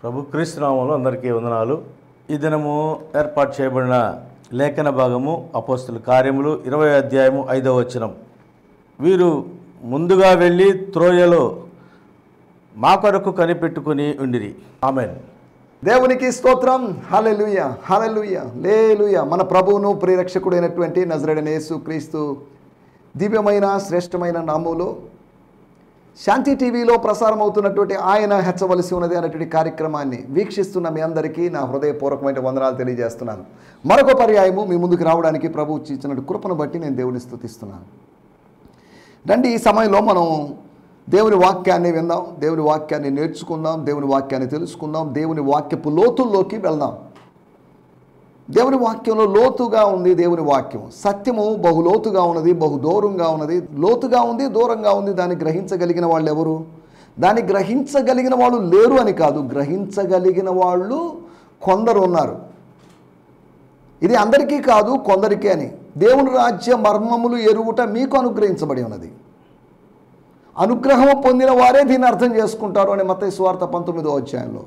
ప్రభు క్రీస్తునామంలో అందరికీ వందనాలు ఈ దినము ఏర్పాటు చేయబడిన లేఖన భాగము అపోస్తుల కార్యములు ఇరవై అధ్యాయము ఐదవ వచనం వీరు ముందుగా వెళ్ళి త్రోయలో మా కొరకు కనిపెట్టుకుని ఉండిరి ఆమెన్ దేవునికి స్తోత్రం హలెలుయ హలెలుయ లేలుయ మన ప్రభువును ప్రియరక్షకుడైనటువంటి నజరడైన యేసు క్రీస్తు దివ్యమైన శ్రేష్టమైన నామములో శాంతి టీవీలో ప్రసారం అవుతున్నటువంటి ఆయన హెచ్చవలసి ఉన్నది అనేటువంటి కార్యక్రమాన్ని వీక్షిస్తున్న మీ అందరికీ నా హృదయపూర్వకమైన వందనాలు తెలియజేస్తున్నాను మరొక పర్యాయము మీ ముందుకు రావడానికి ప్రభు ఇచ్చినట్టు కృపను బట్టి నేను దేవుని స్తుతిస్తున్నాను రండి ఈ సమయంలో మనం దేవుని వాక్యాన్ని విందాం దేవుని వాక్యాన్ని నేర్చుకుందాం దేవుని వాక్యాన్ని తెలుసుకుందాం దేవుని వాక్యపు లోతుల్లోకి వెళ్దాం దేవుని వాక్యంలో లోతుగా ఉంది దేవుని వాక్యం సత్యము బహు లోతుగా ఉన్నది బహు దూరంగా ఉన్నది లోతుగా ఉంది దూరంగా ఉంది దాన్ని గ్రహించగలిగిన వాళ్ళు ఎవరు దాన్ని గ్రహించగలిగిన వాళ్ళు లేరు అని కాదు గ్రహించగలిగిన వాళ్ళు కొందరు ఉన్నారు ఇది అందరికీ కాదు కొందరికే అని దేవుని రాజ్య మర్మములు ఎరుగుట మీకు అనుగ్రహించబడి ఉన్నది అనుగ్రహము పొందిన వారే దీన్ని అర్థం చేసుకుంటారు అని మత స్వార్థ పంతొమ్మిదో అధ్యాయంలో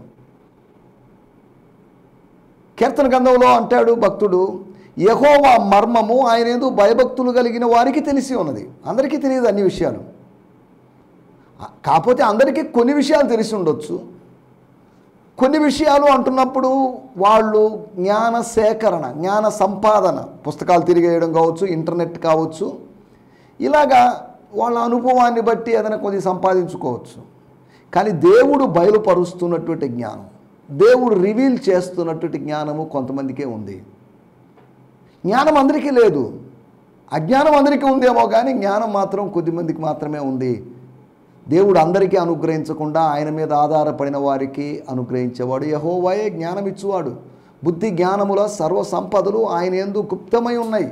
కీర్తన గ్రంథంలో అంటాడు భక్తుడు యహోవా మర్మము ఆయన ఏదో భయభక్తులు కలిగిన వారికి తెలిసి ఉన్నది అందరికీ తెలియదు అన్ని విషయాలు కాకపోతే అందరికీ కొన్ని విషయాలు తెలిసి ఉండొచ్చు కొన్ని విషయాలు అంటున్నప్పుడు వాళ్ళు జ్ఞాన సేకరణ జ్ఞాన సంపాదన పుస్తకాలు తిరిగేయడం కావచ్చు ఇంటర్నెట్ కావచ్చు ఇలాగా వాళ్ళ అనుభవాన్ని బట్టి ఏదైనా కొద్ది సంపాదించుకోవచ్చు కానీ దేవుడు బయలుపరుస్తున్నటువంటి జ్ఞానం దేవుడు రివీల్ చేస్తున్నటువంటి జ్ఞానము కొంతమందికే ఉంది జ్ఞానం అందరికీ లేదు అజ్ఞానం అందరికీ ఉందేమో కానీ జ్ఞానం మాత్రం కొద్దిమందికి మాత్రమే ఉంది దేవుడు అందరికీ అనుగ్రహించకుండా ఆయన మీద ఆధారపడిన వారికి అనుగ్రహించేవాడు యహోవాయే జ్ఞానం ఇచ్చువాడు బుద్ధి జ్ఞానముల సర్వ సంపదలు ఆయన ఎందు గుప్తమై ఉన్నాయి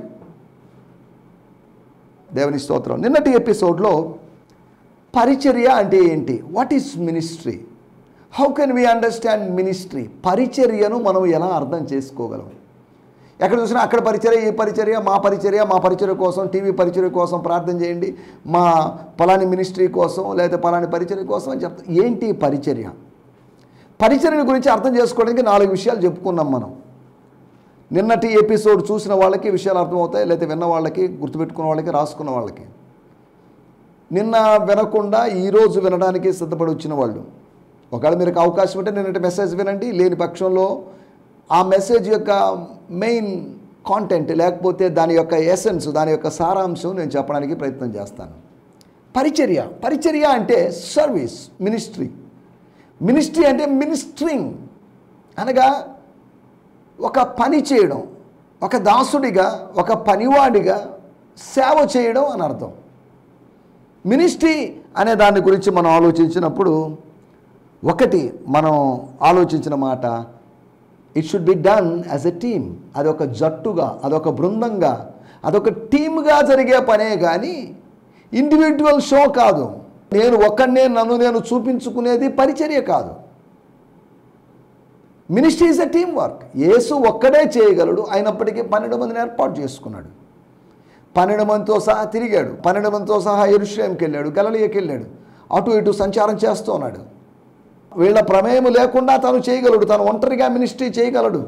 దేవుని స్తోత్రం నిన్నటి ఎపిసోడ్లో పరిచర్య అంటే ఏంటి what is ministry how can we understand ministry పరిచర్యను మనం ఎలా అర్థం చేసుకోగలం ఎక్కడ చూసినా అక్కడ పరిచర్య ఈ పరిచర్య మా పరిచర్య మా పరిచర్య కోసం టీవీ పరిచర్య కోసం ప్రార్థన చేయండి మా పలాని మినిస్ట్రీ కోసం లేదా పలాని పరిచర్య కోసం అని చెప్తా ఏంటి పరిచర్య పరిచర్యని గురించి అర్థం చేసుకోవడానికి నాలుగు విషయాలు చెప్పుకున్నాం మనం నిన్నటి ఎపిసోడ్ చూసిన వాళ్ళకి విషయాలు అర్థమవుతాయి లేదా విన్న వాళ్ళకి గుర్తుపెట్టుకున్న వాళ్ళకి రాసుకున్న వాళ్ళకి నిన్న వినకుండా ఈరోజు వినడానికి సిద్ధపడి వచ్చిన వాళ్ళు ఒకవేళ మీరు అవకాశం ఉంటే నిన్నటి మెసేజ్ వినండి లేని పక్షంలో ఆ మెసేజ్ యొక్క మెయిన్ కాంటెంట్ లేకపోతే దాని యొక్క ఎసెన్స్ దాని యొక్క సారాంశం నేను చెప్పడానికి ప్రయత్నం చేస్తాను పరిచర్య పరిచర్య అంటే సర్వీస్ మినిస్ట్రీ మినిస్ట్రీ అంటే మినిస్ట్రింగ్ అనగా ఒక పని చేయడం ఒక దాసుడిగా ఒక పనివాడిగా సేవ చేయడం అని అర్థం మినిస్ట్రీ అనే దాని గురించి మనం ఆలోచించినప్పుడు ఒకటి మనం ఆలోచించిన మాట it should be done as a team అదొక జట్టుగా అదొక బృందంగా అదొక టీమ్గా జరిగే పనే కానీ ఇండివిజువల్ షో కాదు నేను ఒక్కడనే నన్ను నేను చూపించుకునేది పరిచర్య కాదు ministry is a team work Yesu ఒక్కడే చేయగలడు అయినప్పటికీ పన్నెండు మందిని ఏర్పాటు చేసుకున్నాడు పన్నెండు మందితో సహా తిరిగాడు పన్నెండు మందితో సహా ఎరుశ్లేంకి వెళ్ళాడు గలలియకి వెళ్ళాడు అటు ఇటు సంచారం చేస్తూ ఉన్నాడు వీళ్ళ ప్రమేయం లేకుండా తను చేయగలడు తను ఒంటరిగా మినిస్ట్రీ చేయగలడు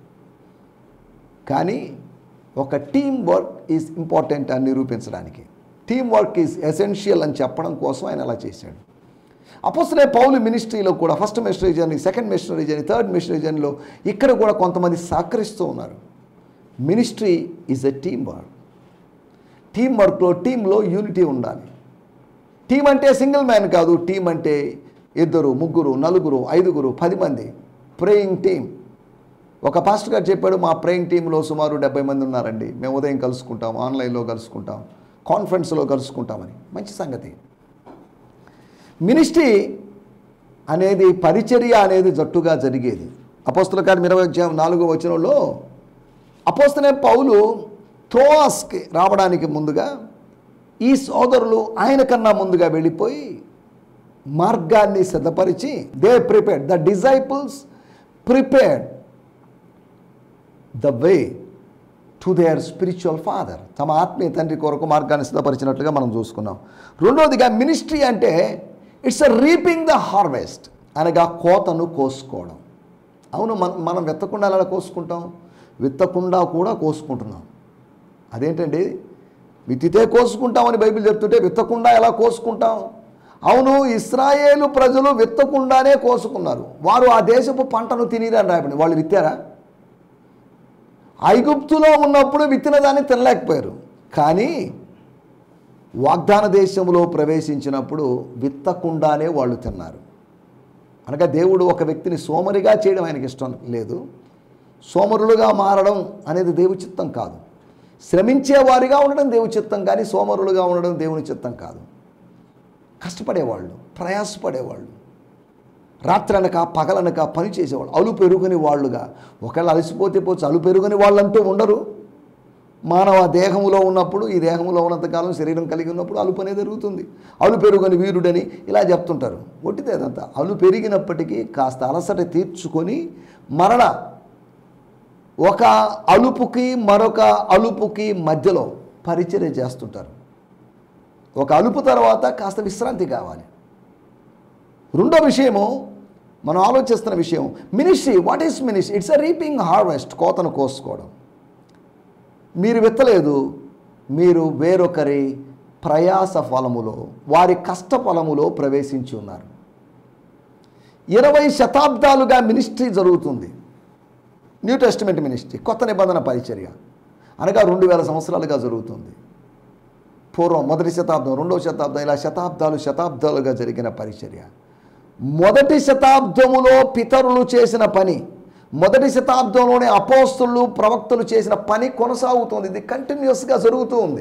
కానీ ఒక టీం వర్క్ ఈజ్ ఇంపార్టెంట్ అని నిరూపించడానికి టీం వర్క్ ఈజ్ ఎసెన్షియల్ అని చెప్పడం కోసం ఆయన అలా చేశాడు అపోసలే పౌలు మినిస్ట్రీలో కూడా first missionary journey second missionary journey third missionary జర్నీలో ఇక్కడ కూడా కొంతమంది సహకరిస్తూ ఉన్నారు ministry is a team work టీం వర్క్లో టీంలో యూనిటీ ఉండాలి టీం అంటే సింగిల్ మ్యాన్ కాదు టీం అంటే ఇద్దరు ముగ్గురు నలుగురు ఐదుగురు పది మంది ప్రేయింగ్ టీం ఒక పాస్టర్ గారు చెప్పాడు మా ప్రేయింగ్ టీంలో సుమారు డెబ్బై మంది ఉన్నారండి మేము ఉదయం కలుసుకుంటాం ఆన్లైన్లో కలుసుకుంటాం కాన్ఫరెన్స్లో కలుసుకుంటామని మంచి సంగతి మినిస్ట్రీ అనేది పరిచర్య అనేది జట్టుగా జరిగేది అపోస్తుల కార్యం ఇరవై అధ్యాయం నాలుగో వచనంలో అపోస్తనే పౌలు త్రోఆస్కి రావడానికి ముందుగా ఈ సోదరులు ఆయన కన్నా ముందుగా వెళ్ళిపోయి మార్గాన్ని సిద్ధపరిచి they prepared the disciples prepared the way to their spiritual father తమ ఆత్మీయ తండ్రి కొరకు మార్గాన్ని సిద్ధపరిచినట్లుగా మనం చూసుకున్నాం రెండవదిగా మినిస్ట్రీ అంటే it's a reaping the harvest అనగా కోతను కోసుకోవడం అవును మనం మనం విత్తకుండా ఎలా కోసుకుంటాం విత్తకుండా కూడా కోసుకుంటున్నాం అదేంటండి విత్తితే కోసుకుంటామని బైబిల్ చెప్తుంటే విత్తకుండా ఎలా కోసుకుంటాం అవును ఇస్రాయేలు ప్రజలు విత్తకుండానే కోసుకున్నారు వారు ఆ దేశపు పంటను తినిరని రాయబడి వాళ్ళు విత్తారా ఐగుప్తులో ఉన్నప్పుడు విత్తిన దాన్ని తినలేకపోయారు కానీ వాగ్దాన దేశంలో ప్రవేశించినప్పుడు విత్తకుండానే వాళ్ళు తిన్నారు అనగా దేవుడు ఒక వ్యక్తిని సోమరిగా చేయడం ఆయనకి ఇష్టం లేదు సోమరులుగా మారడం అనేది దేవుని చిత్తం కాదు శ్రమించేవారిగా ఉండడం దేవుని చిత్తం కానీ సోమరులుగా ఉండడం దేవుని చిత్తం కాదు కష్టపడేవాళ్ళు ప్రయాసపడేవాళ్ళు రాత్రనక పగలనక పని చేసేవాళ్ళు అలు పెరుగుని వాళ్ళుగా ఒకవేళ అలసిపోతే పోవచ్చు అలు పెరుగుని వాళ్ళంటూ ఉండరు మానవ దేహంలో ఉన్నప్పుడు ఈ దేహంలో ఉన్నంతకాలం శరీరం కలిగి ఉన్నప్పుడు అలుపు అనేది జరుగుతుంది అలు పెరుగని వీరుడని ఇలా చెప్తుంటారు ఒట్టిదే అదంతా అలు పెరిగినప్పటికీ కాస్త అలసట తీర్చుకొని మరణ ఒక అలుపుకి మరొక అలుపుకి మధ్యలో పరిచర్య చేస్తుంటారు ఒక అలుపు తర్వాత కాస్త విశ్రాంతి కావాలి రెండో విషయము మనం ఆలోచిస్తున్న విషయం ministry what is ministry it's a reaping harvest కోతను కోసుకోవడం మీరు విత్తలేదు మీరు వేరొకరి ప్రయాస ఫలములో వారి కష్ట ఫలములో ప్రవేశించి ఉన్నారు ఇరవై శతాబ్దాలుగా మినిస్ట్రీ జరుగుతుంది న్యూ టెస్టిమెంట్ మినిస్ట్రీ కొత్త నిబంధన పరిచర్య అనగా రెండు వేల సంవత్సరాలుగా జరుగుతుంది పూర్వం మొదటి శతాబ్దం రెండవ శతాబ్దం ఇలా శతాబ్దాలు శతాబ్దాలుగా జరిగిన పరిచర్య మొదటి శతాబ్దములో పితరులు చేసిన పని మొదటి శతాబ్దంలోనే అపోస్తులు ప్రవక్తలు చేసిన పని కొనసాగుతుంది ఇది కంటిన్యూస్గా జరుగుతూ ఉంది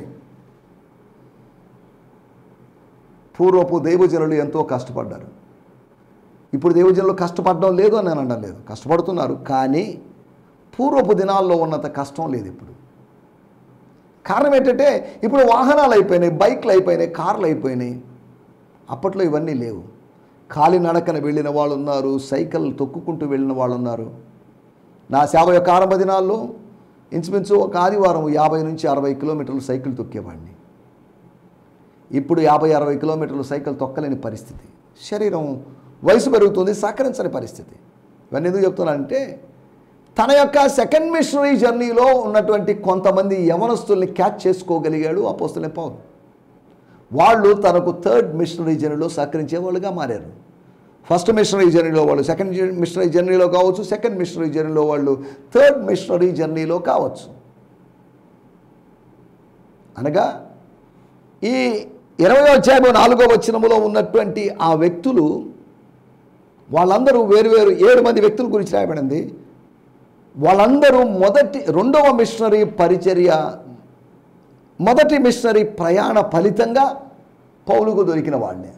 పూర్వపు దైవజనులు ఎంతో కష్టపడ్డారు ఇప్పుడు దైవజనులు కష్టపడడం లేదు అని నేను అనడం లేదు కష్టపడుతున్నారు కానీ పూర్వపు దినాల్లో ఉన్నంత కష్టం లేదు ఇప్పుడు కారణం ఏంటంటే ఇప్పుడు వాహనాలు అయిపోయినాయి బైక్లు అయిపోయినాయి కార్లు అయిపోయినాయి అప్పట్లో ఇవన్నీ లేవు కాలినడకన వెళ్ళిన వాళ్ళు ఉన్నారు సైకిల్ తొక్కుకుంటూ వెళ్ళిన వాళ్ళు ఉన్నారు నా సేవ యొక్క ఆరంభ దినాల్లో ఇంచుమించు ఒక ఆదివారం యాభై నుంచి అరవై కిలోమీటర్లు సైకిల్ తొక్కేవాడిని ఇప్పుడు యాభై అరవై కిలోమీటర్లు సైకిల్ తొక్కలేని పరిస్థితి శరీరం వయసు పెరుగుతుంది సహకరించని పరిస్థితి ఇవన్నీ ఎందుకు చెప్తున్నానంటే తన యొక్క సెకండ్ మిషనరీ జర్నీలో ఉన్నటువంటి కొంతమంది యవనస్తుల్ని క్యాచ్ చేసుకోగలిగాడు అపోస్తులే పౌలు వాళ్ళు తనకు థర్డ్ మిషనరీ జర్నీలో సహకరించే వాళ్ళుగా మారారు ఫస్ట్ మిషనరీ జర్నీలో వాళ్ళు సెకండ్ మిషనరీ జర్నీలో కావచ్చు సెకండ్ మిషనరీ జర్నీలో వాళ్ళు థర్డ్ మిషనరీ జర్నీలో కావచ్చు అనగా ఈ ఇరవై అధ్యాయం నాలుగో వచనములో ఉన్నటువంటి ఆ వ్యక్తులు వాళ్ళందరూ వేరువేరు ఏడు మంది వ్యక్తుల గురించి రాయబడింది వాళ్ళందరూ మొదటి రెండవ మిషనరీ పరిచర్య మొదటి మిషనరీ ప్రయాణ ఫలితంగా పౌలుకు దొరికిన వాళ్ళే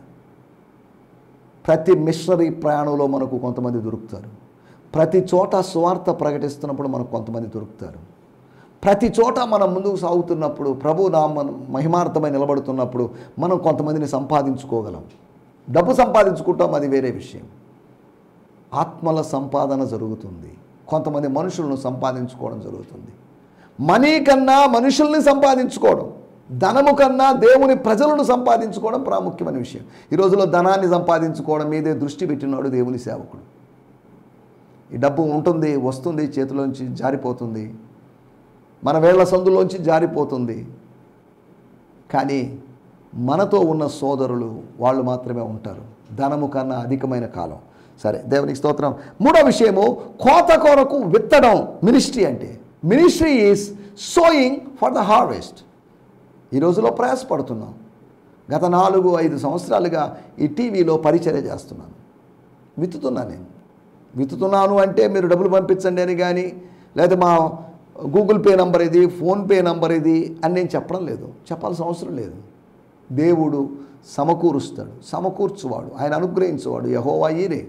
ప్రతి మిషనరీ ప్రయాణంలో మనకు కొంతమంది దొరుకుతారు ప్రతి చోట సువార్త ప్రకటిస్తున్నప్పుడు మనకు కొంతమంది దొరుకుతారు ప్రతి చోట మనం ముందుకు సాగుతున్నప్పుడు ప్రభు నామం మహిమార్థమై నిలబడుతున్నప్పుడు మనం కొంతమందిని సంపాదించుకోగలం డబ్బు సంపాదించుకుంటాం అది వేరే విషయం ఆత్మల సంపాదన జరుగుతుంది కొంతమంది మనుషులను సంపాదించుకోవడం జరుగుతుంది మనీ కన్నా మనుషుల్ని సంపాదించుకోవడం ధనము కన్నా దేవుని ప్రజలను సంపాదించుకోవడం ప్రాముఖ్యమైన విషయం ఈ రోజులో ధనాన్ని సంపాదించుకోవడం మీదే దృష్టి పెట్టినాడు దేవుని సేవకుడు ఈ డబ్బు ఉంటుంది వస్తుంది చేతిలోంచి జారిపోతుంది మన వేళ్ల సందులోంచి జారిపోతుంది కానీ మనతో ఉన్న సోదరులు వాళ్ళు మాత్రమే ఉంటారు ధనము కన్నా అధికమైన కాలం సరే దేవునికి స్తోత్రం మూడో విషయము కోత కొరకు విత్తడం మినిస్ట్రీ అంటే ministry is sowing for the harvest ఈ రోజులో ప్రయాసపడుతున్నాం గత నాలుగు ఐదు సంవత్సరాలుగా ఈ టీవీలో పరిచర్య చేస్తున్నాను విత్తుతున్నాను నేను విత్తుతున్నాను అంటే మీరు డబ్బులు పంపించండి అని కానీ లేదా మా గూగుల్ పే నంబర్ ఇది ఫోన్పే నంబర్ ఇది అని నేను చెప్పడం లేదు చెప్పాల్సిన అవసరం లేదు దేవుడు సమకూరుస్తాడు సమకూర్చువాడు ఆయన అనుగ్రహించేవాడు యహోవా ఈరే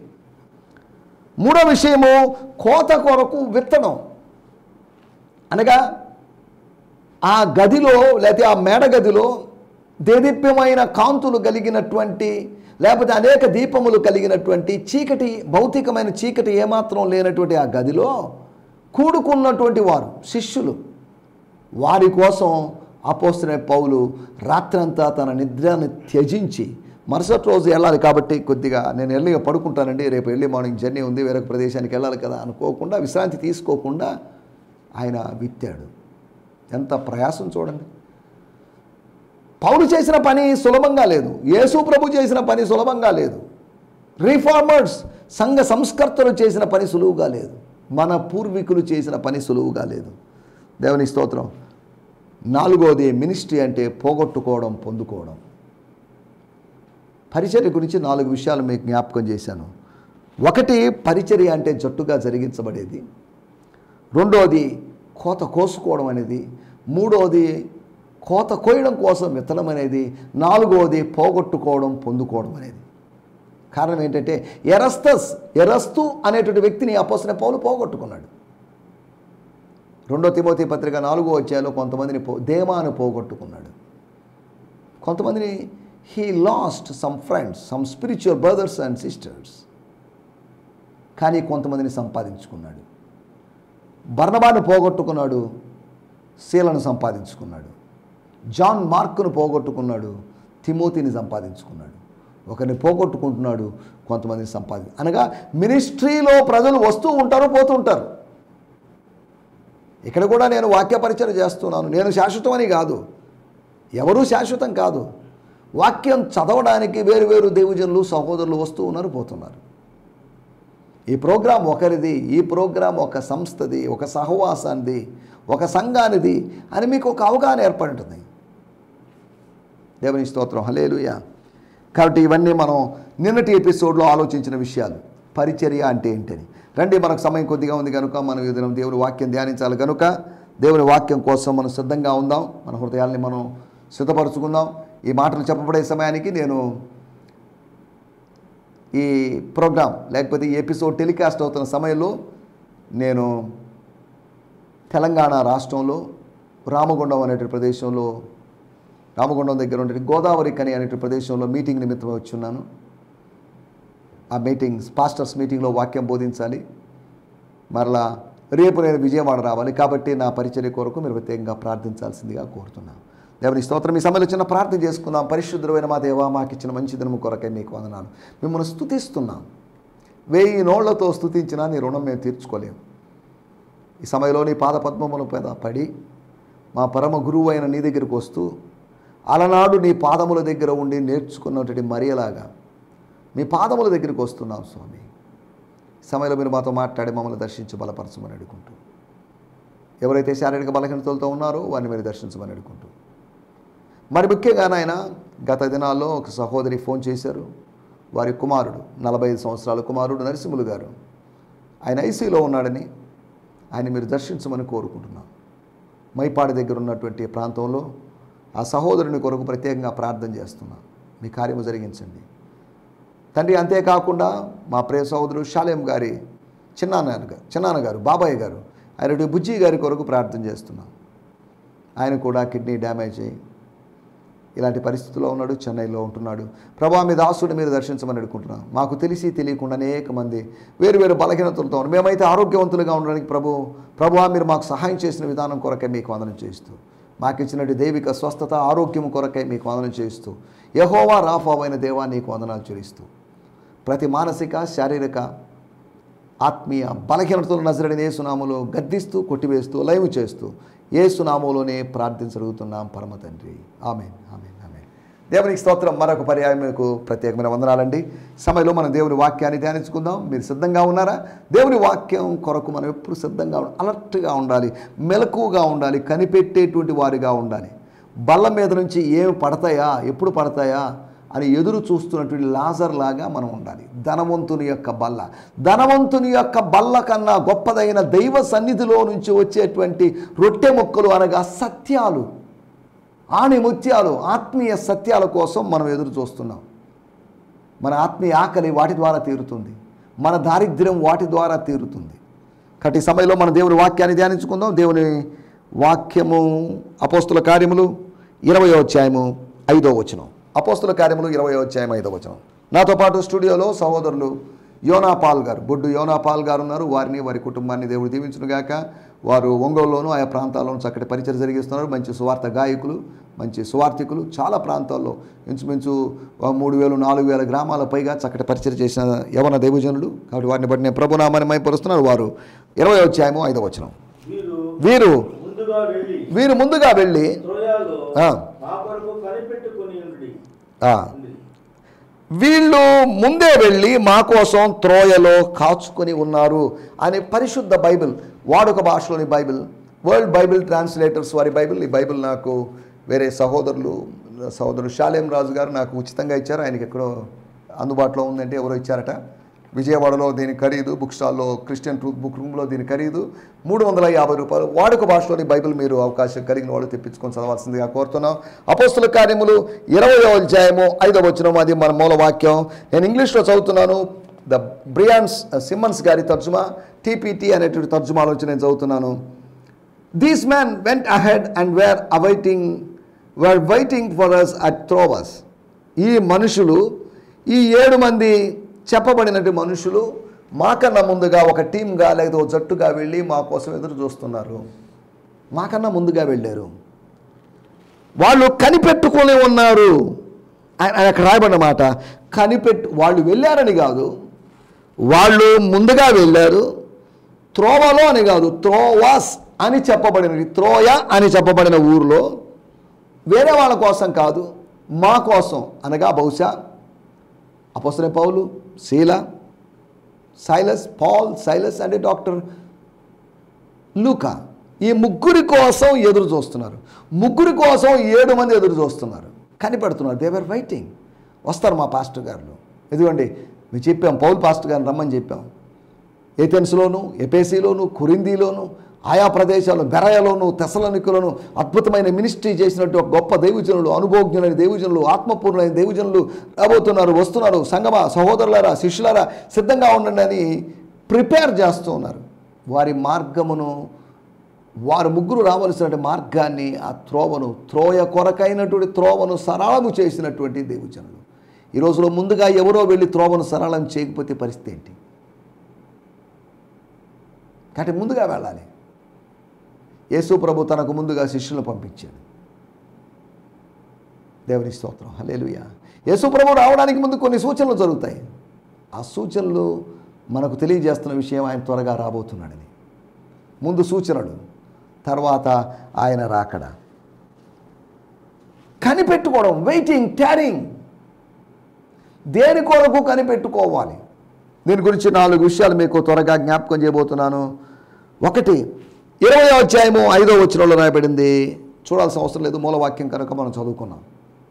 మూడో విషయము కోత కొరకు విత్తడం అనగా ఆ గదిలో లేకపోతే ఆ మేడ గదిలో దేదీప్యమైన కాంతులు కలిగినటువంటి లేకపోతే అనేక దీపములు కలిగినటువంటి చీకటి భౌతికమైన చీకటి ఏమాత్రం లేనటువంటి ఆ గదిలో కూడుకున్నటువంటి వారు శిష్యులు వారి కోసం అపోస్తున్న పౌలు రాత్రంతా తన నిద్రను త్యజించి మరుసటి రోజు వెళ్ళాలి కాబట్టి కొద్దిగా నేను ఎర్లీగా పడుకుంటానండి రేపు ఎర్లీ మార్నింగ్ జర్నీ ఉంది వేరొక ప్రదేశానికి వెళ్ళాలి కదా అనుకోకుండా విశ్రాంతి తీసుకోకుండా ఆయన విత్తాడు ఎంత ప్రయాసం చూడండి పౌలు చేసిన పని సులభంగా లేదు యేసు ప్రభు చేసిన పని సులభంగా లేదు రీఫార్మర్స్ సంఘ సంస్కర్తలు చేసిన పని సులువుగా లేదు మన పూర్వీకులు చేసిన పని సులువుగా లేదు దేవుని స్తోత్రం నాలుగోది మినిస్ట్రీ అంటే పోగొట్టుకోవడం పొందుకోవడం పరిచర్య గురించి నాలుగు విషయాలు మీకు జ్ఞాపకం చేశాను ఒకటి పరిచర్య అంటే జట్టుగా జరిగించబడేది రెండోది కోత కోసుకోవడం అనేది మూడోది కోత కోయడం కోసం విత్తనం అనేది నాలుగోది పోగొట్టుకోవడం పొందుకోవడం అనేది కారణం ఏంటంటే ఎరస్తస్ ఎరస్తు అనేటువంటి వ్యక్తిని అపోసిన పౌలు పోగొట్టుకున్నాడు రెండో తిమోతి పత్రిక నాలుగో అధ్యాయంలో కొంతమందిని పో దేమాను పోగొట్టుకున్నాడు కొంతమందిని he lost some friends some spiritual brothers and sisters కానీ కొంతమందిని సంపాదించుకున్నాడు బర్ణబాను పోగొట్టుకున్నాడు శీలను సంపాదించుకున్నాడు జాన్ మార్కును పోగొట్టుకున్నాడు తిమోతిని సంపాదించుకున్నాడు ఒకరిని పోగొట్టుకుంటున్నాడు కొంతమందిని సంపాది అనగా మినిస్ట్రీలో ప్రజలు వస్తూ ఉంటారు పోతూ ఉంటారు ఇక్కడ కూడా నేను వాక్య పరిచయం చేస్తున్నాను నేను శాశ్వతమని కాదు ఎవరూ శాశ్వతం కాదు వాక్యం చదవడానికి వేరు వేరు దేవజనులు సహోదరులు వస్తూ ఉన్నారు పోతున్నారు ఈ ప్రోగ్రాం ఒకరిది ఈ ప్రోగ్రాం ఒక సంస్థది ఒక సహవాసానిది ఒక సంఘానిది అని మీకు ఒక అవగాహన ఏర్పడుతుంది దేవుని స్తోత్రం హలేలుయ కాబట్టి ఇవన్నీ మనం నిన్నటి ఎపిసోడ్లో ఆలోచించిన విషయాలు పరిచర్య అంటే ఏంటని రండి మనకు సమయం కొద్దిగా ఉంది కనుక మనం ఈ దినం దేవుని వాక్యం ధ్యానించాలి కనుక దేవుని వాక్యం కోసం మనం సిద్ధంగా ఉందాం మన హృదయాల్ని మనం సిద్ధపరచుకుందాం ఈ మాటలు చెప్పబడే సమయానికి నేను ఈ ప్రోగ్రాం లేకపోతే ఈ ఎపిసోడ్ టెలికాస్ట్ అవుతున్న సమయంలో నేను తెలంగాణ రాష్ట్రంలో రామగుండం అనేటువంటి ప్రదేశంలో రామగుండం దగ్గర ఉండే గోదావరి కని అనేటువంటి ప్రదేశంలో మీటింగ్ నిమిత్తం వచ్చున్నాను ఆ మీటింగ్ పాస్టర్స్ మీటింగ్లో వాక్యం బోధించాలి మరలా రేపు నేను విజయవాడ రావాలి కాబట్టి నా పరిచర్య కొరకు మీరు ప్రత్యేకంగా ప్రార్థించాల్సిందిగా కోరుతున్నాను దేవుని స్తోత్రం ఈ సమయంలో చిన్న ప్రార్థన చేసుకుందాం పరిశుద్ధమైన మా దేవా మాకు ఇచ్చిన మంచి దినము కొరకే మీకు వందనాలు మిమ్మల్ని స్తుతిస్తున్నాం వెయ్యి నోళ్లతో స్తుతించినా నీ రుణం మేము తీర్చుకోలేము ఈ సమయంలో నీ పాద పద్మముల మీద పడి మా పరమ గురువు అయిన నీ దగ్గరికి వస్తూ అలనాడు నీ పాదముల దగ్గర ఉండి నేర్చుకున్నటువంటి మరియలాగా మీ పాదముల దగ్గరికి వస్తున్నాం స్వామి ఈ సమయంలో మీరు మాతో మాట్లాడి మమ్మల్ని దర్శించి బలపరచమని అడుగుకుంటూ ఎవరైతే శారీరక బలహీనతలతో ఉన్నారో వారిని మీరు దర్శించమని అడుగుకుంటూ మరి ముఖ్యంగా నాయన గత దినాల్లో ఒక సహోదరి ఫోన్ చేశారు వారి కుమారుడు నలభై ఐదు సంవత్సరాల కుమారుడు నరసింహులు గారు ఆయన ఐసీలో ఉన్నాడని ఆయన మీరు దర్శించమని కోరుకుంటున్నాం మైపాడి దగ్గర ఉన్నటువంటి ప్రాంతంలో ఆ సహోదరుని కొరకు ప్రత్యేకంగా ప్రార్థన చేస్తున్నాం మీ కార్యము జరిగించండి తండ్రి అంతేకాకుండా మా ప్రియ సహోదరుడు షాలేం గారి చిన్నాన్న గారు చిన్నాన్న గారు బాబాయ్ గారు ఆయన బుజ్జి గారి కొరకు ప్రార్థన చేస్తున్నాం ఆయన కూడా కిడ్నీ డ్యామేజ్ అయ్యి ఇలాంటి పరిస్థితుల్లో ఉన్నాడు చెన్నైలో ఉంటున్నాడు ప్రభా మీ దాసుని మీరు దర్శించమని అడుగుకుంటున్నాం మాకు తెలిసి తెలియకుండా అనేక మంది వేరు వేరు బలహీనతలతో ఉన్నారు మేమైతే ఆరోగ్యవంతులుగా ఉండడానికి ప్రభు ప్రభు మీరు మాకు సహాయం చేసిన విధానం కొరకే మీకు వందనం చేస్తూ మాకు ఇచ్చినట్టు దైవిక స్వస్థత ఆరోగ్యం కొరకై మీకు వందనం చేస్తూ యహోవా రాఫా అయిన దేవా నీకు వందనాలు చెల్లిస్తూ ప్రతి మానసిక శారీరక ఆత్మీయ బలహీనతలు నజరడిని ఏసునాములో గద్దిస్తూ కొట్టివేస్తూ లైవ్ చేస్తూ ఏసునామంలోనే ప్రార్థించగలుగుతున్నాం పరమ తండ్రి ఆమెన్ ఆమెన్ ఆమెన్ దేవునికి స్తోత్రం మరొక పర్యాయం మీకు ప్రత్యేకమైన వందనాలండి సమయంలో మనం దేవుని వాక్యాన్ని ధ్యానించుకుందాం మీరు సిద్ధంగా ఉన్నారా దేవుని వాక్యం కొరకు మనం ఎప్పుడు సిద్ధంగా ఉండాలి అలర్ట్గా ఉండాలి మెలకుగా ఉండాలి కనిపెట్టేటువంటి వారిగా ఉండాలి బల్ల మీద నుంచి ఏమి పడతాయా ఎప్పుడు పడతాయా అని ఎదురు చూస్తున్నటువంటి లాజర్ లాగా మనం ఉండాలి ధనవంతుని యొక్క బల్ల ధనవంతుని యొక్క బల్ల కన్నా గొప్పదైన దైవ సన్నిధిలో నుంచి వచ్చేటువంటి రొట్టె ముక్కలు అనగా సత్యాలు ఆని ముత్యాలు ఆత్మీయ సత్యాల కోసం మనం ఎదురు చూస్తున్నాం మన ఆత్మీయ ఆకలి వాటి ద్వారా తీరుతుంది మన దారిద్ర్యం వాటి ద్వారా తీరుతుంది కాబట్టి ఈ సమయంలో మన దేవుని వాక్యాన్ని ధ్యానించుకుందాం దేవుని వాక్యము అపోస్తుల కార్యములు ఇరవై అధ్యాయము ఐదో వచనం అపోస్తుల కార్యములు ఇరవై అధ్యాయం ఐదో వచనం నాతో పాటు స్టూడియోలో సహోదరులు యోనా పాల్ గారు బొడ్డు యోనా పాల్ గారు ఉన్నారు వారిని వారి కుటుంబాన్ని దేవుడు దీవించునుగాక వారు ఒంగోలులోను ఆయా ప్రాంతాల్లోనూ చక్కటి పరిచయం జరిగిస్తున్నారు మంచి సువార్త గాయకులు మంచి సువార్థికులు చాలా ప్రాంతాల్లో ఇంచుమించు ఒక మూడు వేలు నాలుగు వేల గ్రామాల పైగా చక్కటి పరిచయం చేసిన యవన దైవజనులు కాబట్టి వారిని బట్టి నేను ప్రభునామాన్ని మైపరుస్తున్నారు వారు ఇరవై అధ్యాయము ఐదవ వచనం వీరు వీరు ముందుగా వెళ్ళి వీరు ముందుగా వెళ్ళి త్రోయాలో ఆ, మా కొరకు కనిపెట్టుకుని ఉండి ఆ, వీళ్ళు ముందే వెళ్ళి మా కోసం త్రోయలో కాచుకొని ఉన్నారు అని పరిశుద్ధ బైబిల్ వాడుక భాషలోని బైబిల్ వరల్డ్ బైబిల్ ట్రాన్స్లేటర్స్ వారి బైబిల్ ఈ బైబిల్ నాకు వేరే సహోదరులు సహోదరుడు శాలేం రాజు గారు నాకు ఉచితంగా ఇచ్చారు ఆయనకి ఎక్కడో అందుబాటులో ఉందంటే ఎవరో ఇచ్చారట విజయవాడలో దీని ఖరీదు బుక్ స్టాల్లో క్రిస్టియన్ ట్రూత్ బుక్ రూమ్లో దీని ఖరీదు మూడు వందల యాభై రూపాయలు వాడుక భాషలోని బైబిల్ మీరు అవకాశం కలిగిన వాళ్ళు తెప్పించుకొని చదవాల్సిందిగా కోరుతున్నాం అపోస్తుల కార్యములు ఇరవై అధ్యాయము ఐదవ వచనం అది మన మూల వాక్యం నేను ఇంగ్లీష్లో చదువుతున్నాను ద బ్రియాన్స్ సిమ్మన్స్ గారి తర్జుమా టీపీటీ అనేటువంటి తర్జుమాలో వచ్చి నేను చదువుతున్నాను these man went ahead and were awaiting were waiting for us at Troas ఈ మనుషులు ఈ ఏడు మంది చెప్పబడినటువంటి మనుషులు మాకన్నా ముందుగా ఒక టీమ్గా లేదా ఒక జట్టుగా వెళ్ళి మా కోసం ఎదురు చూస్తున్నారు మాకన్నా ముందుగా వెళ్ళారు వాళ్ళు కనిపెట్టుకొని ఉన్నారు ఆయన ఆయన అక్కడ రాయబడిన మాట కనిపెట్టు వాళ్ళు వెళ్ళారని కాదు వాళ్ళు ముందుగా వెళ్ళారు త్రోవలో అని కాదు త్రోవాస్ అని చెప్పబడినది త్రోయ అని చెప్పబడిన ఊరిలో వేరే వాళ్ళ కోసం కాదు మా కోసం అనగా బహుశా అపోసరే పౌలు శీల సైలస్ పాల్ సైలస్ అంటే డాక్టర్ లూకా ఈ ముగ్గురి కోసం ఎదురు చూస్తున్నారు ముగ్గురి కోసం ఏడు మంది ఎదురు చూస్తున్నారు కనిపెడుతున్నారు దేవర్ వెయిటింగ్ వస్తారు మా పాస్టర్ గారు ఎందుకండి మేము చెప్పాం పౌల్ పాస్టర్ గారిని రమ్మని చెప్పాం ఏథెన్స్లోను ఎపేసీలోను కురిందీలోను ఆయా ప్రదేశాల్లో బెరయలోను తెసలనికులను అద్భుతమైన మినిస్ట్రీ చేసినట్టు ఒక గొప్ప దైవజనులు అనుభవజ్ఞులైన దైవజనులు ఆత్మపూర్ణమైన దైవజనులు రాబోతున్నారు వస్తున్నారు సంగమ సహోదరులారా శిష్యులారా సిద్ధంగా ఉండండి అని ప్రిపేర్ చేస్తూ ఉన్నారు వారి మార్గమును వారు ముగ్గురు రావలసిన మార్గాన్ని ఆ త్రోవను త్రోయ కొరకైనటువంటి త్రోవను సరళము చేసినటువంటి దేవజనులు ఈ రోజులో ముందుగా ఎవరో వెళ్ళి త్రోవను సరళం చేయకపోతే పరిస్థితి ఏంటి కాబట్టి ముందుగా వెళ్ళాలి యేసు ప్రభు తనకు ముందుగా శిష్యులను పంపించాడు దేవుని స్తోత్రం హలేలుయ యేసు ప్రభు రావడానికి ముందు కొన్ని సూచనలు జరుగుతాయి ఆ సూచనలు మనకు తెలియజేస్తున్న విషయం ఆయన త్వరగా రాబోతున్నాడని ముందు సూచనలు తర్వాత ఆయన రాకడ కనిపెట్టుకోవడం వెయిటింగ్ ట్యారింగ్ దేని కొరకు కనిపెట్టుకోవాలి దీని గురించి నాలుగు విషయాలు మీకు త్వరగా జ్ఞాపకం చేయబోతున్నాను ఒకటి ఇరవై అధ్యాయము ఐదో వచనంలో రాయబడింది చూడాల్సిన అవసరం లేదు మూలవాక్యం కనుక మనం చదువుకున్నాం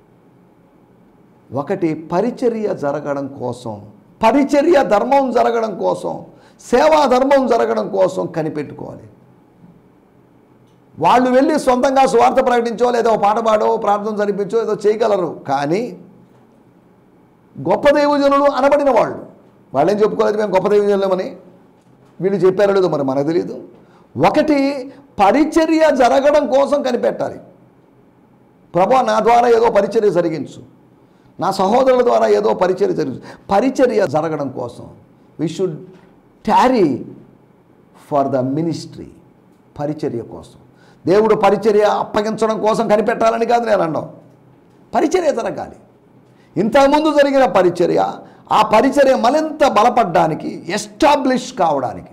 ఒకటి పరిచర్య జరగడం కోసం పరిచర్య ధర్మం జరగడం కోసం సేవా ధర్మం జరగడం కోసం కనిపెట్టుకోవాలి వాళ్ళు వెళ్ళి సొంతంగా స్వార్థ ప్రకటించో లేదా ఒక పాట పాడో ప్రార్థన జరిపించో ఏదో చేయగలరు కానీ గొప్ప దైవజనులు అనబడిన వాళ్ళు వాళ్ళేం చెప్పుకోలేదు మేము గొప్ప దైవజనులమని వీళ్ళు చెప్పారో లేదో మరి మనకు తెలియదు ఒకటి పరిచర్య జరగడం కోసం కనిపెట్టాలి ప్రభా నా ద్వారా ఏదో పరిచర్య జరిగించు నా సహోదరుల ద్వారా ఏదో పరిచర్య జరిగించు పరిచర్య జరగడం కోసం we should tarry for the ministry పరిచర్య కోసం దేవుడు పరిచర్య అప్పగించడం కోసం కనిపెట్టాలని కాదు నేను అన్నాం పరిచర్య జరగాలి ఇంతకుముందు జరిగిన పరిచర్య ఆ పరిచర్య మరింత బలపడడానికి ఎస్టాబ్లిష్ కావడానికి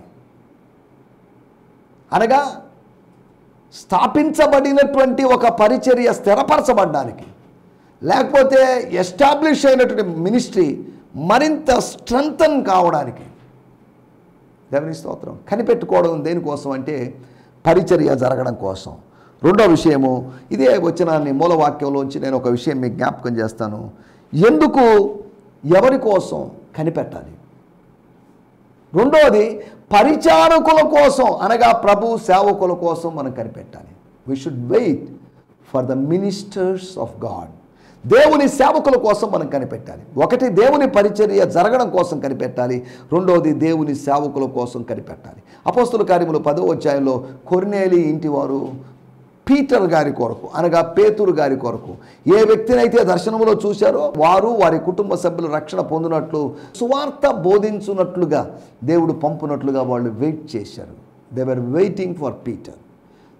అనగా స్థాపించబడినటువంటి ఒక పరిచర్య స్థిరపరచబడడానికి లేకపోతే ఎస్టాబ్లిష్ అయినటువంటి మినిస్ట్రీ మరింత స్ట్రెంగ్తన్ కావడానికి దేవుని స్తోత్రం కనిపెట్టుకోవడం దేనికోసం అంటే పరిచర్య జరగడం కోసం రెండో విషయము ఇదే వచనాన్ని మూలవాక్యంలోంచి నేను ఒక విషయం మీకు జ్ఞాపకం చేస్తాను ఎందుకు ఎవరి కోసం కనిపెట్టాలి రెండవది పరిచారకుల కోసం అనగా ప్రభు సేవకుల కోసం మనం కనిపెట్టాలి we should wait for the ministers of God దేవుని సేవకుల కోసం మనం కనిపెట్టాలి ఒకటి దేవుని పరిచర్య జరగడం కోసం కనిపెట్టాలి రెండవది దేవుని సేవకుల కోసం కనిపెట్టాలి అపోస్తుల కార్యములు పదో అధ్యాయంలో కొర్నేలి ఇంటి వారు పీటర్ గారి కొరకు అనగా పేతురు గారి కొరకు ఏ వ్యక్తినైతే దర్శనంలో చూశారో వారు వారి కుటుంబ సభ్యులు రక్షణ పొందినట్లు సువార్త బోధించున్నట్లుగా దేవుడు పంపునట్లుగా వాళ్ళు వెయిట్ చేశారు they were waiting for Peter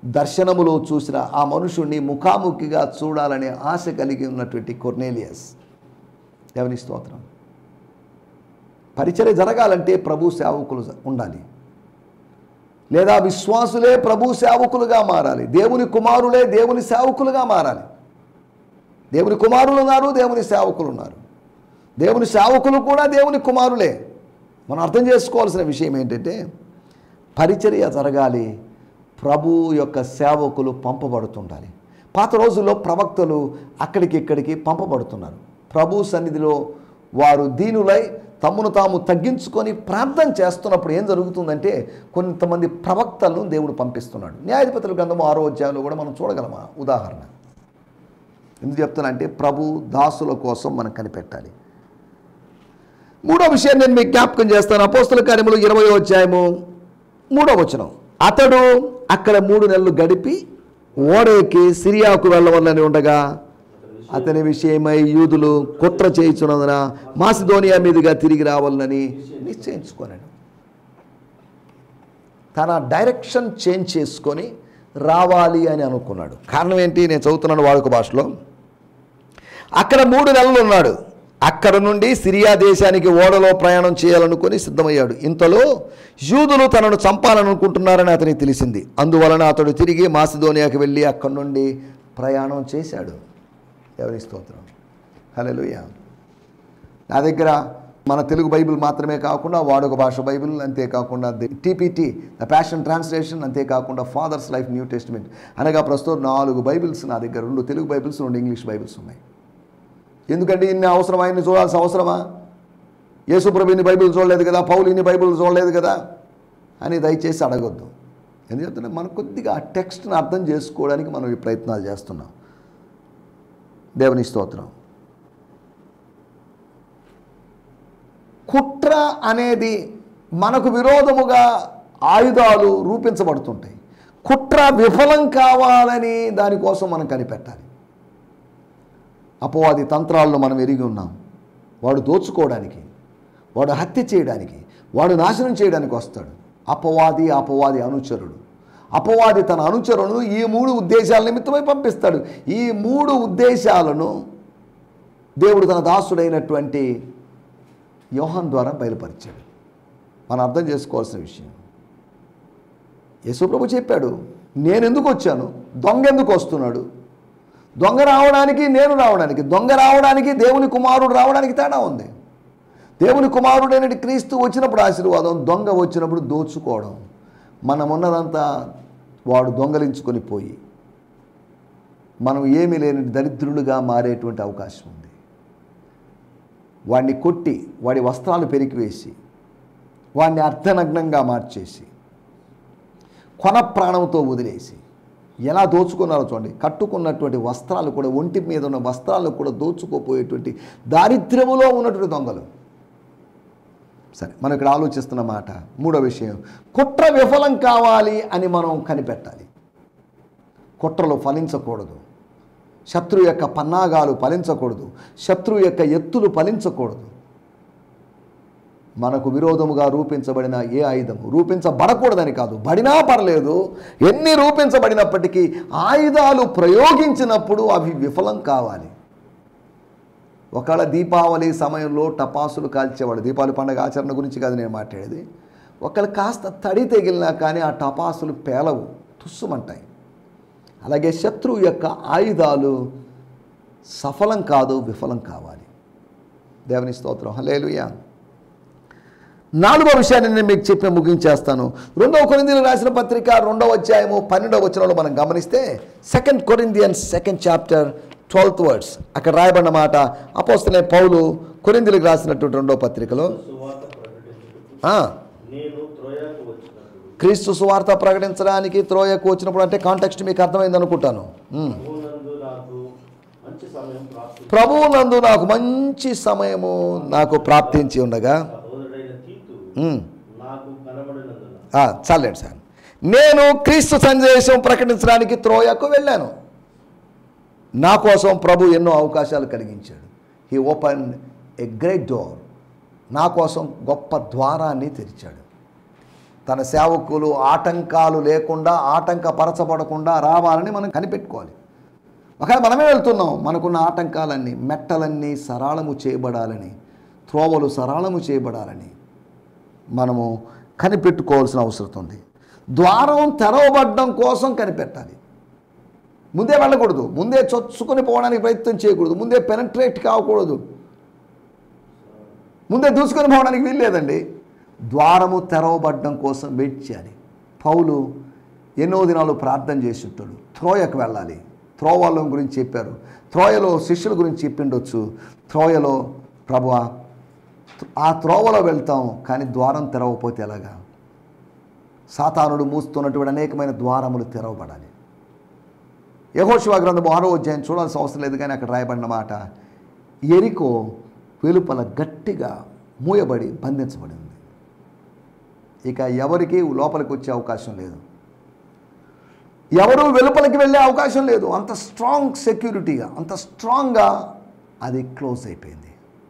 దర్శనములో చూసిన ఆ మనుషుణ్ణి ముఖాముఖిగా చూడాలనే ఆశ కలిగి ఉన్నటువంటి కొర్నేలియస్ దేవుని స్తోత్రం పరిచర్య జరగాలంటే ప్రభు సేవకులు ఉండాలి లేదా విశ్వాసులే ప్రభు సేవకులుగా మారాలి దేవుని కుమారులే దేవుని సేవకులుగా మారాలి దేవుని కుమారులు ఉన్నారు దేవుని సేవకులు ఉన్నారు దేవుని సేవకులు కూడా దేవుని కుమారులే మనం అర్థం చేసుకోవాల్సిన విషయం ఏంటంటే పరిచర్య జరగాలి ప్రభు యొక్క సేవకులు పంపబడుతుండాలి పాత రోజుల్లో ప్రవక్తలు అక్కడికి ఇక్కడికి పంపబడుతున్నారు ప్రభు సన్నిధిలో వారు దీనులై తమ్మును తాము తగ్గించుకొని ప్రార్థన చేస్తున్నప్పుడు ఏం జరుగుతుందంటే కొంతమంది ప్రవక్తలను దేవుడు పంపిస్తున్నాడు న్యాయాధిపతుల గ్రంథము ఆరో అధ్యాయంలో కూడా మనం చూడగలమా ఉదాహరణ ఎందుకు చెప్తున్నా అంటే ప్రభు దాసుల కోసం మనం కనిపెట్టాలి మూడో విషయం నేను మీకు జ్ఞాపకం చేస్తాను అపోస్తుల కార్యములు ఇరవై అధ్యాయము మూడో వచనం అతడు అక్కడ మూడు నెలలు గడిపి ఓడెక్కి సిరియాకు వెళ్ళవల్లని ఉండగా అతని విషయమై యూదులు కుట్ర చేయించున్నందున మాసిదోనియా మీదుగా తిరిగి రావాలని నిశ్చయించుకున్నాడు తన డైరెక్షన్ చేంజ్ చేసుకొని రావాలి అని అనుకున్నాడు కారణం ఏంటి నేను చదువుతున్నాను వాడుక భాషలో అక్కడ మూడు నెలలు ఉన్నాడు అక్కడ నుండి సిరియా దేశానికి ఓడలో ప్రయాణం చేయాలనుకొని సిద్ధమయ్యాడు ఇంతలో యూదులు తనను చంపాలనుకుంటున్నారని అతనికి తెలిసింది అందువలన అతడు తిరిగి మాసిదోనియాకి వెళ్ళి అక్కడి నుండి ప్రయాణం చేశాడు ఎవరి స్తోత్రం హల్లెలూయా నా దగ్గర మన తెలుగు బైబిల్ మాత్రమే కాకుండా వాడుక భాష బైబిల్ అంతేకాకుండా టీపీటీ ద ప్యాషన్ ట్రాన్స్లేషన్ అంతేకాకుండా ఫాదర్స్ లైఫ్ న్యూ టెస్ట్మెంట్ అనగా ప్రస్తుతం నాలుగు బైబిల్స్ నా దగ్గర రెండు తెలుగు బైబిల్స్ రెండు ఇంగ్లీష్ బైబిల్స్ ఉన్నాయి ఎందుకంటే ఇన్ని అవసరం ఆయన్ని చూడాల్సిన అవసరమా యేసుప్రభు ఇన్ని బైబిల్ చూడలేదు కదా పౌలు ఇన్ని బైబిల్ చూడలేదు కదా అని దయచేసి అడగొద్దు ఎందుకంటే మనం కొద్దిగా ఆ టెక్స్ట్ని అర్థం చేసుకోవడానికి మనం ఈ ప్రయత్నాలు చేస్తున్నాం దేవుని స్తోత్రం కుట్ర అనేది మనకు విరోధముగా ఆయుధాలు రూపించబడుతుంటాయి కుట్ర విఫలం కావాలని దానికోసం మనం కనిపెట్టాలి అపవాది తంత్రాలను మనం ఎరిగి ఉన్నాం వాడు దోచుకోవడానికి వాడు హత్య చేయడానికి వాడు నాశనం చేయడానికి వస్తాడు అపవాది అపవాది అనుచరుడు అపవాది తన అనుచరులను ఈ మూడు ఉద్దేశాల నిమిత్తమై పంపిస్తాడు ఈ మూడు ఉద్దేశాలను దేవుడు తన దాసుడైనటువంటి యోహాన్ ద్వారా బయలుపరిచాడు మనం అర్థం చేసుకోవాల్సిన విషయం యేసుప్రభు చెప్పాడు నేను ఎందుకు వచ్చాను దొంగ ఎందుకు వస్తున్నాడు దొంగ రావడానికి నేను రావడానికి దొంగ రావడానికి దేవుని కుమారుడు రావడానికి తేడా ఉంది దేవుని కుమారుడైన క్రీస్తు వచ్చినప్పుడు ఆశీర్వాదం దొంగ వచ్చినప్పుడు దోచుకోవడం మనం ఉన్నదంతా వాడు దొంగలించుకొని పోయి మనం ఏమీ లేని దరిద్రులుగా మారేటువంటి అవకాశం ఉంది వాడిని కొట్టి వాడి వస్త్రాలు పెరికివేసి వాడిని అర్ధనగ్నంగా మార్చేసి కొన ప్రాణంతో వదిలేసి ఎలా దోచుకున్నారో చూడండి కట్టుకున్నటువంటి వస్త్రాలు కూడా ఒంటి మీద ఉన్న వస్త్రాలు కూడా దోచుకోపోయేటువంటి దారిద్ర్యములో ఉన్నటువంటి దొంగలు సరే మనం ఇక్కడ ఆలోచిస్తున్న మాట మూడో విషయం కుట్ర విఫలం కావాలి అని మనం కనిపెట్టాలి కుట్రలు ఫలించకూడదు శత్రు యొక్క పన్నాగాలు ఫలించకూడదు శత్రు యొక్క ఎత్తులు ఫలించకూడదు మనకు విరోధముగా రూపించబడిన ఏ ఆయుధము రూపించబడకూడదని కాదు బడినా పర్లేదు ఎన్ని రూపించబడినప్పటికీ ఆయుధాలు ప్రయోగించినప్పుడు అవి విఫలం కావాలి ఒకవేళ దీపావళి సమయంలో టపాసులు కాల్చేవాడు దీపావళి పండుగ ఆచరణ గురించి కాదు నేను మాట్లాడేది ఒకళ్ళు కాస్త తడి తెగిలినా కానీ ఆ టపాసులు పేలవు తుస్సుమంటాయి అలాగే శత్రువు యొక్క ఆయుధాలు సఫలం కాదు విఫలం కావాలి దేవుని స్తోత్రం హలేలుయా నాలుగో విషయాన్ని నేను మీకు చెప్పి ముగించేస్తాను రెండవ కొరిందీలు రాసిన పత్రిక రెండవ అధ్యాయము పన్నెండవ వచనంలో మనం గమనిస్తే second Corinthians second chapter twelfth words అక్కడ రాయబడిన మాట అపోస్తలే పౌలు కొరిందీలకు రాసినటువంటి రెండవ పత్రికలో సువార్త ప్రకటించుటకు ఆ, నేను త్రోయాకు వచ్చినప్పుడు క్రీస్తు సువార్త ప్రకటించడానికి త్రోయకు వచ్చినప్పుడు అంటే కాంటెక్స్ట్ మీకు అర్థమైంది అనుకుంటాను ఉమ్. ప్రభువునందు నాకు మంచి సమయం ప్రాప్తి ప్రభువునందు నాకు మంచి సమయము నాకు ప్రాప్తించి ఉండగా సహోదరుడైన తీతు ఉమ్. నాకు కనబడినందున ఆ, చాలండి సార్ నేను క్రీస్తు సందేశం ప్రకటించడానికి త్రోయకు వెళ్ళాను నా కోసం ప్రభు ఎన్నో అవకాశాలు కలిగించాడు he open a great door నా కోసం గొప్ప ద్వారాన్ని తెరిచాడు తన సేవకులు ఆటంకాలు లేకుండా ఆటంకపరచబడకుండా రావాలని మనం కనిపెట్టుకోవాలి ఒకవేళ మనమే వెళ్తున్నాం మనకున్న ఆటంకాలన్నీ మెట్టలన్నీ సరళము చేయబడాలని త్రోవలు సరళము చేయబడాలని మనము కనిపెట్టుకోవాల్సిన అవసరం ఉంది ద్వారం తెరవబడడం కోసం కనిపెట్టాలి ముందే వెళ్ళకూడదు ముందే చొచ్చుకొని పోవడానికి ప్రయత్నం చేయకూడదు ముందే పెనట్రేట్ కాకూడదు ముందే దూసుకొని పోవడానికి వీల్లేదండి ద్వారము తెరవబడడం కోసం వెయిట్ చేయాలి పౌలు ఎన్నో దినాలు ప్రార్థన చేసి ఉంటాడు త్రోయకు వెళ్ళాలి త్రోవలం గురించి చెప్పారు త్రోయలో శిష్యుల గురించి చెప్పిండొచ్చు త్రోయలో ప్రభు ఆ త్రోవలో వెళ్తాం కానీ ద్వారం తెరవకపోతే ఎలాగా సాతానుడు మూస్తున్నటువంటి అనేకమైన ద్వారములు తెరవబడాలి యహోశివ గ్రంథం ఆరో అధ్యాయం చూడాల్సిన అవసరం లేదు కానీ అక్కడ రాయబడిన మాట ఎరికో వెలుపల గట్టిగా మూయబడి బంధించబడింది ఇక ఎవరికి లోపలికి వచ్చే అవకాశం లేదు ఎవరు వెలుపలికి వెళ్ళే అవకాశం లేదు అంత స్ట్రాంగ్ సెక్యూరిటీగా అంత స్ట్రాంగ్గా అది క్లోజ్ అయిపోయింది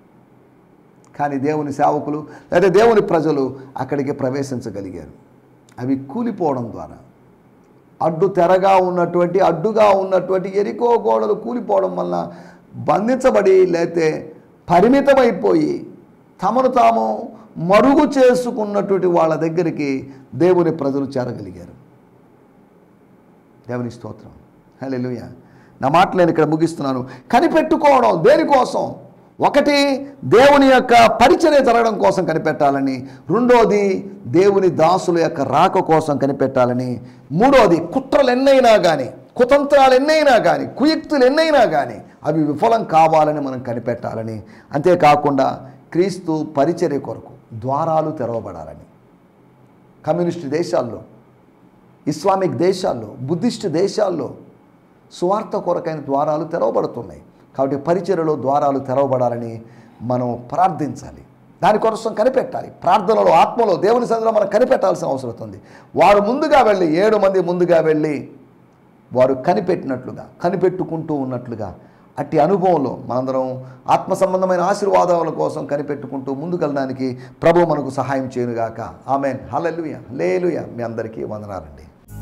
కానీ దేవుని సేవకులు లేదా దేవుని ప్రజలు అక్కడికి ప్రవేశించగలిగారు అవి కూలిపోవడం ద్వారా అడ్డు తెరగా ఉన్నటువంటి అడ్డుగా ఉన్నటువంటి ఎరికో గోడలు కూలిపోవడం వల్ల బంధించబడి లేతే పరిమితమైపోయి తమను తాము మరుగు చేసుకున్నటువంటి వాళ్ళ దగ్గరికి దేవుని ప్రజలు చేరగలిగారు దేవుని స్తోత్రం హల్లెలూయ నా మాటలు నేను ఇక్కడ ముగిస్తున్నాను కనిపెట్టుకోవడం దేనికోసం ఒకటి దేవుని యొక్క పరిచర్య జరగడం కోసం కనిపెట్టాలని రెండోది దేవుని దాసుల యొక్క రాక కోసం కనిపెట్టాలని మూడోది కుట్రలు ఎన్నైనా కానీ కుతంత్రాలు ఎన్నైనా కానీ కుయుక్తులు ఎన్నైనా కానీ అవి విఫలం కావాలని మనం కనిపెట్టాలని అంతేకాకుండా క్రీస్తు పరిచర్య కొరకు ద్వారాలు తెరవబడాలని కమ్యూనిస్ట్ దేశాల్లో ఇస్లామిక్ దేశాల్లో బుద్ధిస్ట్ దేశాల్లో సువార్త కొరకైన ద్వారాలు తెరవబడుతున్నాయి కాబట్టి పరిచర్యలో ద్వారాలు తెరవబడాలని మనం ప్రార్థించాలి దానికోసం కనిపెట్టాలి ప్రార్థనలో ఆత్మలో దేవుని సందులో మనం కనిపెట్టాల్సిన అవసరం ఉంది వారు ముందుగా వెళ్ళి ఏడు మంది ముందుగా వెళ్ళి వారు కనిపెట్టినట్లుగా కనిపెట్టుకుంటూ ఉన్నట్లుగా అట్టి అనుభవంలో మనందరం ఆత్మ సంబంధమైన ఆశీర్వాదాల కోసం కనిపెట్టుకుంటూ ముందుకెళ్ళడానికి ప్రభు మనకు సహాయం చేయనుగాక ఆమెన్ హల్లెలూయ లేలుయ మీ అందరికీ వందనాలండి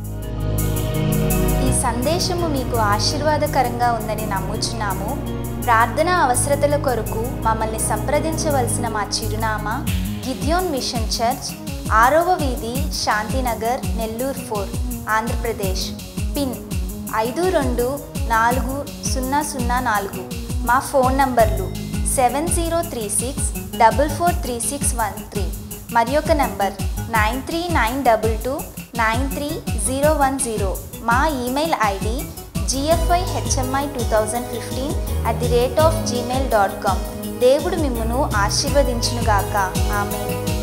ఈ సందేశము మీకు ఆశీర్వాదకరంగా ఉందని నమ్ముచున్నాము ప్రార్థన అవసరతల కొరకు మమ్మల్ని సంప్రదించవలసిన మా చిరునామా గిద్యోన్ మిషన్ చర్చ్ ఆరవ వీధి శాంతినగర్ నెల్లూరు ఫోర్ ఆంధ్రప్రదేశ్ పిన్ ఐదు రెండు నాలుగు సున్నా సున్నా నాలుగు మా ఫోన్ నంబర్లు seven zero three six double four three six one three మరి ఒక number nine three nine double two nine three zero one zero మా email ID GFI HMI two thousand fifteen at the rate of Gmail dot com దేవుడు మిమ్మను ఆశీర్వదించునుగాక ఆమె